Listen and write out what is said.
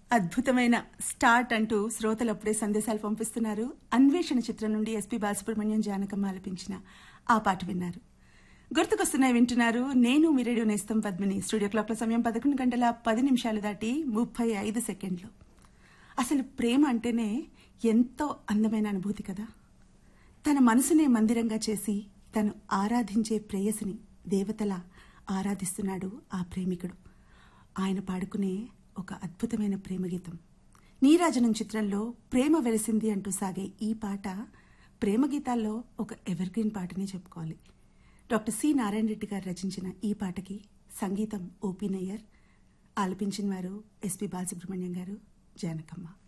అద్భుతమైన స్టార్ట్ అంటూ శ్రోతలు అప్పుడే సందేశాలు పంపిస్తున్నారు అన్వేషణ చిత్రం నుండి ఎస్పీ బాలసుబ్రహ్మణ్యం జానకమ్మ ఆలపించిన ఆ పాట విన్నారు గుర్తుకొస్తున్నాయి వింటున్నారు నేను మీ రేడియో నేస్తం పద్మిని స్టూడియో క్లాక్ల సమయం పదకొండు గంటల పది నిమిషాలు దాటి ముప్పై ఐదు సెకండ్లు అసలు ప్రేమ అంటేనే ఎంతో అందమైన అనుభూతి కదా తన మనసునే మందిరంగా చేసి తను ఆరాధించే ప్రేయసిని దేవతలా ఆరాధిస్తున్నాడు ఆ ప్రేమికుడు ఆయన పాడుకునే ఒక అద్భుతమైన ప్రేమ గీతం నీరాజనం చిత్రంలో ప్రేమ వెలిసింది అంటూ సాగే ఈ పాట ప్రేమ గీతాల్లో ఒక ఎవర్ గ్రీన్ పాటనే చెప్పుకోవాలి డాక్టర్ సి నారాయణ రెడ్డి గారు రచించిన ఈ పాటకి సంగీతం ఓపీ నయ్యర్ ఆలపించిన వారు ఎస్పి బాలసుబ్రహ్మణ్యం గారు జానకమ్మ